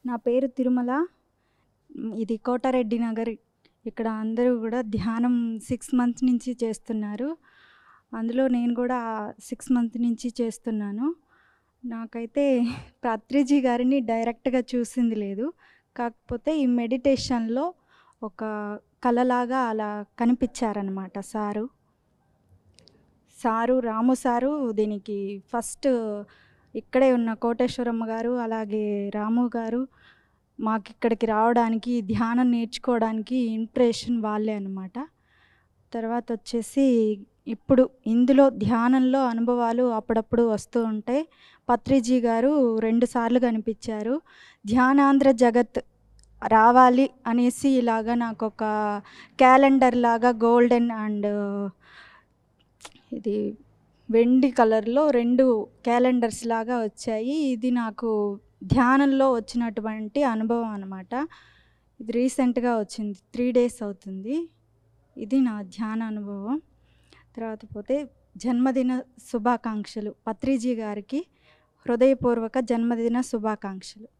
నా పేరు తిరుమల మ్, ఇది కోటారెడ్డి నగర్ ఇక్కడ అందరూ కూడా ధ్యానం సిక్స్ మంత్స్ నుంచి చేస్తున్నారు అందులో నేను కూడా సిక్స్ మంత్ నుంచి చేస్తున్నాను నాకైతే పత్రిజీ గారిని డైరెక్ట్గా చూసింది లేదు కాకపోతే ఈ మెడిటేషన్లో ఒక కళలాగా అలా కనిపించారనమాట సారు సారు రాము సారు దీనికి ఫస్ట్ ఇక్కడే ఉన్న కోటేశ్వరమ్మ గారు అలాగే రాము గారు మాకు ఇక్కడికి రావడానికి ధ్యానం నేర్చుకోవడానికి ఇంప్రెషన్ వాళ్ళే అనమాట తర్వాత వచ్చేసి ఇప్పుడు ఇందులో ధ్యానంలో అనుభవాలు అప్పుడప్పుడు వస్తూ ఉంటాయి పత్రిజీ గారు రెండు సార్లు కనిపించారు ధ్యానాంధ్ర జగత్ రావాలి అనేసి ఇలాగా నాకు ఒక క్యాలెండర్ లాగా గోల్డెన్ అండ్ ఇది వెండి కలర్లో రెండు క్యాలెండర్స్ లాగా వచ్చాయి ఇది నాకు ధ్యానంలో వచ్చినటువంటి అనుభవం అనమాట ఇది రీసెంట్గా వచ్చింది త్రీ డేస్ అవుతుంది ఇది నా ధ్యాన అనుభవం తర్వాత పోతే జన్మదిన శుభాకాంక్షలు పత్రిజీ గారికి హృదయపూర్వక జన్మదిన శుభాకాంక్షలు